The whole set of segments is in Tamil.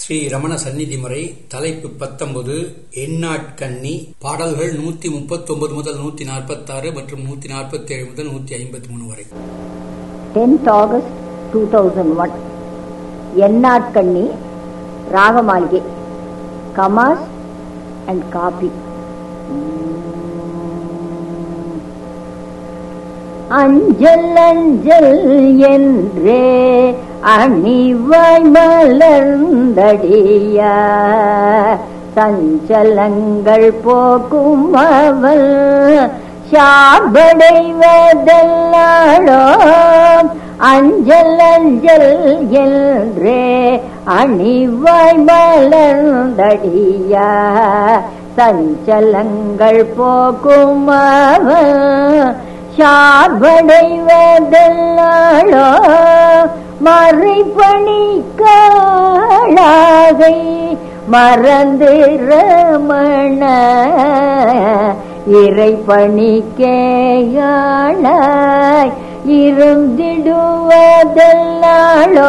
ஸ்ரீ ரமண சந்நிதி முறை தலைப்பு பத்தொன்பது எண்ணாட்கண்ணி பாடல்கள் நூத்தி முப்பத்தொன்பது முதல் நூத்தி நாற்பத்தாறு மற்றும் நூத்தி நாற்பத்தி ஏழு முதல் நூத்தி ஐம்பத்தி மூணு வரை 10th August 2001 எண்ணாட்கண்ணி ராகமாளிகை கமாஸ் அண்ட் காபி அஞ்சல் அஞ்சல் என்றே அணிவாய் மலர்ந்தடிய சஞ்சலங்கள் போக்கும் அவள் சார்படைவதல்லாளோ அஞ்சல் அஞ்சல் என்றே அணிவாய் மலர்ந்தடிய சஞ்சலங்கள் போக்கும் அவள் சார்படைவதல்லாளோ மறைப்பணிக்காளாகை மறந்து ரமண இறை பணிக்கேயாளாய் இருந்திடுவதல்லாளோ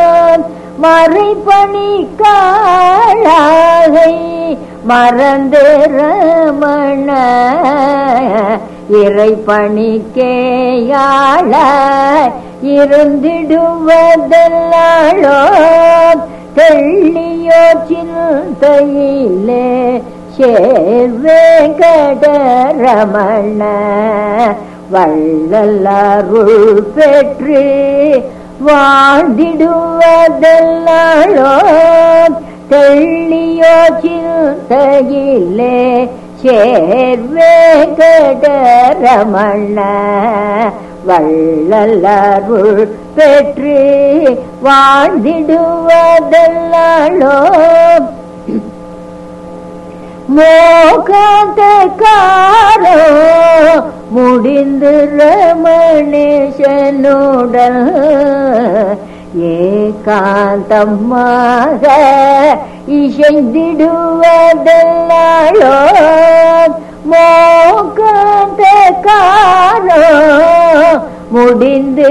மறைப்பணிக்காளாகை மறந்து ரமண இறை பணிக்கேயாள இருந்திடுவதல்லாளோ தெள்ளியோ சிந்தையிலே சேவேங்கடரமண வள்ளலாருள் பெற்று வாழ்ந்திடுவதல்லாளோ தெள்ளியோ சிந்தையிலே சேர்வேகடரமண வள்ளலருள் பெற்று வாழ்ந்திடுவதல்லாளோ மோகாந்தக்காரோ முடிந்து ரமணேசனுடன் ஏகாந்தமாக இசைந்திடுவதல்லாளோ மோகாந்தக்காரோ முடிந்து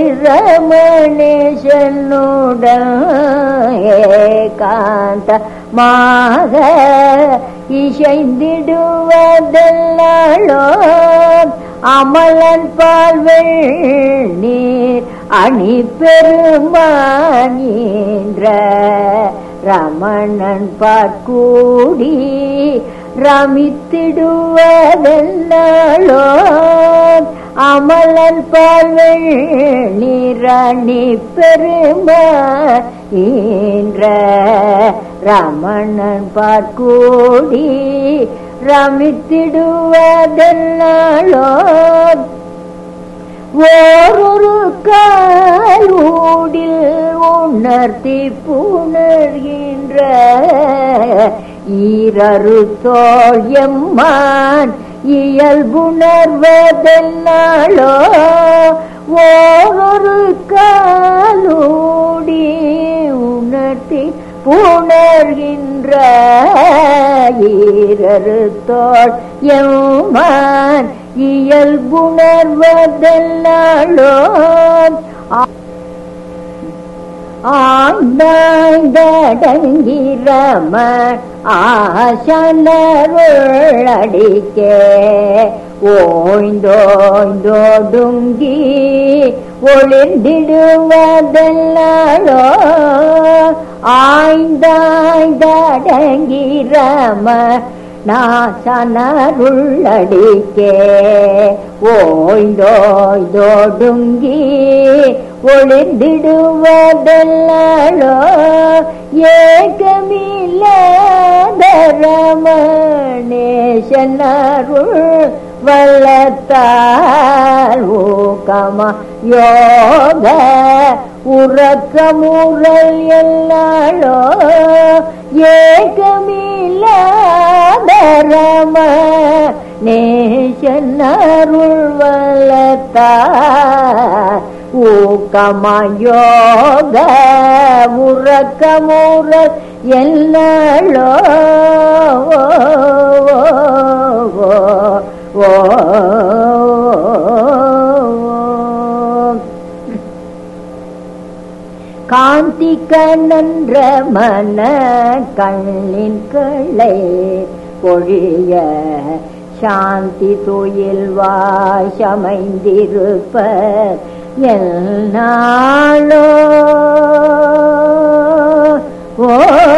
ரமணேசனுடன் ஏகாந்தமாக இசைந்திடுவதல்லாளோ அமலன் பால்வெள் நீர் அணி பெருமானின்ற ரமணன் பாட்கூடி ரமித்திடுவதெல்லாளோ அமலன் பால்வெள் நீரணி பெருமா ஈன்ற ரமணன் பார்க்கூடி ரமித்திடுவதெல்லாளோ ஓரொரு காலூடில் உணர்த்தி புணர்கின்ற ஈரரு தோல் எம்மான் இயல்புணர்வதெல்லாளோ ஓரொரு காலூடி உணர்த்தி புணர்கின்ற ஈரரு தோல் எம்மான் இயல்புணர்வதெல்லாளோ ஆண்டடங்கிரம ஆசனருளடிக்கே ஓய்ந்தோய்ந்தோடுங்கி ஒளிர்ந்திடுவதெல்லாளோ ஆய்ந்தாய்ந்தடங்கிரம நாசனருள்ளடிக்கே ஓய்ந்தோய்ந்தோடுங்கி ஒளிர்ந்திடுவதெல்லாளோ ஏகமில்லதரமணேசனருள் வல்லத்தால் ஊக்கமா யோக உறக்கமுறல் எல்லாளோ ஏகமில்லதரம நேசனருள் வல்லத்தால் ஊக்கமயோக உறக்கமுற எல்லாளோ ஓ காந்தி கண்ணன்ற மன கண்ணின் களை பொழிய சாந்தி துயில் வாசமைந்திருப்ப என்னாளோ ஓ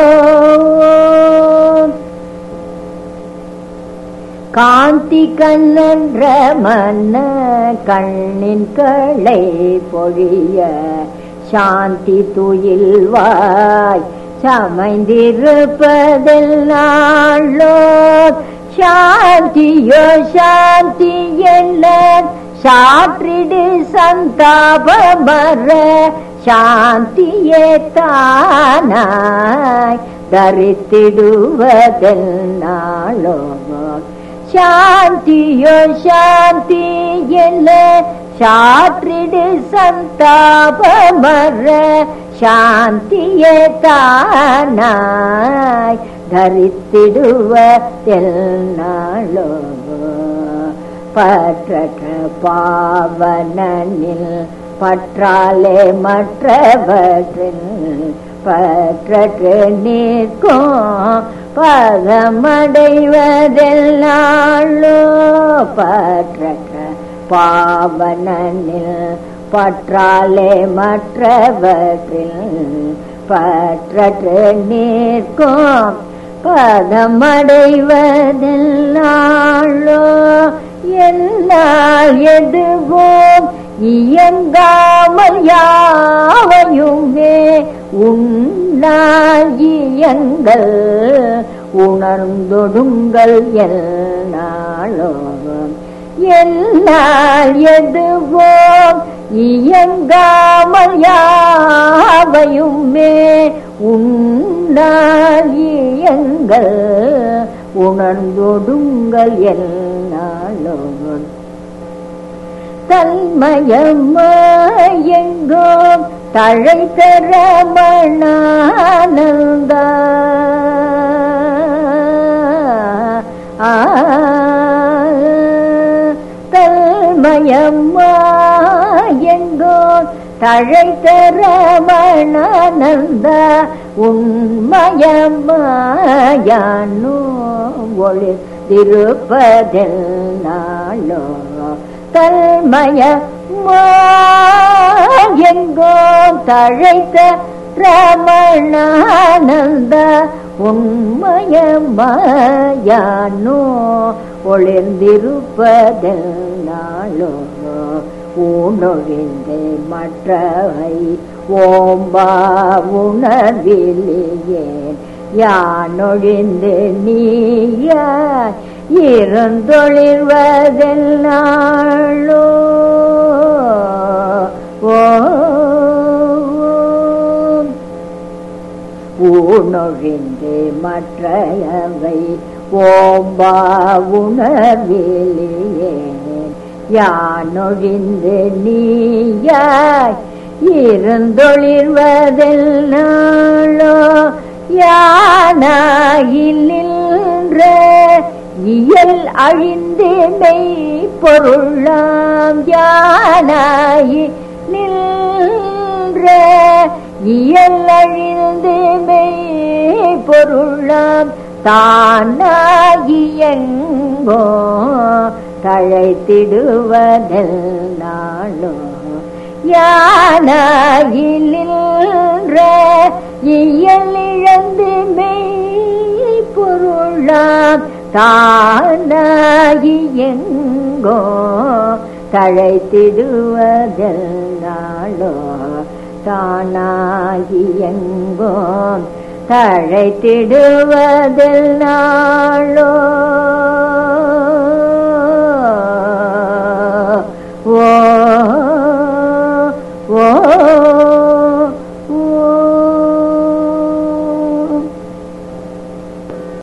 காந்தி கண்ணன்ற மன்ன கண்ணின் களை பொழிய சாந்தி துயில்வாய் சமைந்திருப்பதெல்லாளோ சாந்தியோ சாந்தி என்ன சாற்றிடு சந்தாபமர சாந்தியே தானாய் தரித்திடுவதென்னாளோ சாந்தியோ சாந்தி என்ன சாற்றிடு சந்தாபமர சாந்தியே தானாய் தரித்திடுவதென்னாளோ பற்றற்ற பாவனில் பற்றாலே மற்றவற்றில் பற்றற்று நிற்கும் பதமடைவதெல்லாளோ பற்றற்ற பாவனில் பற்றாலே மற்றவற்றில் பற்றற்று நிற்கும் பதமடைவதெல்லாளோ என்னால் எதுவோம் இயங்காமல் யாவையுமே உன்னால் இயங்கள் உணர்ந்தொடுங்கள் என்னாலோ என்னால் எதுவோம் இயங்காமல் யாவையுமே உன்னால் இயங்கள் உணர்ந்தொடுங்கள் என்னாலோ தன்மயமாயெங்கோ தழைத்தர மணானந்த தன்மயமாயெங்கோ தழைத்தர மணானந்த உண்மயமாயானோ ஒளி திருப்பதெல்லாளோ தல்மய எங்கோ தழைத்த ரமணானந்த உண்மயமாயானோ ஒளிர்ந்திருப்பதெல்லாளோ ஊனொழிந்து மற்றவை ஓம்பா உணர்விலேயே யானொழிந்து நீய இருந்தொழிர்வதெல்லாளோ ஓ ஊனொழிந்து மற்றவை ஓம்பா உணர்விலேயே யானொழிந்து நீயாய் இருந்தொழிர்வதெல்லாளோ யானாயில் நின்ற இயல் அழிந்து மெய் பொருளாம் யானாயி நின்ற இயல் அழிந்து மெய் பொருளாம் தானாகியங்கோ தழைத்திடுவதெல்லாளோ யானாயில் நின்ற இயலிழந்து மெய் பொருளாம் தானாகி எங்கோ தழைத்திடுவதெல்லாளோ தானாகி எங்கோ தழைத்திடுவதெல்லாளோ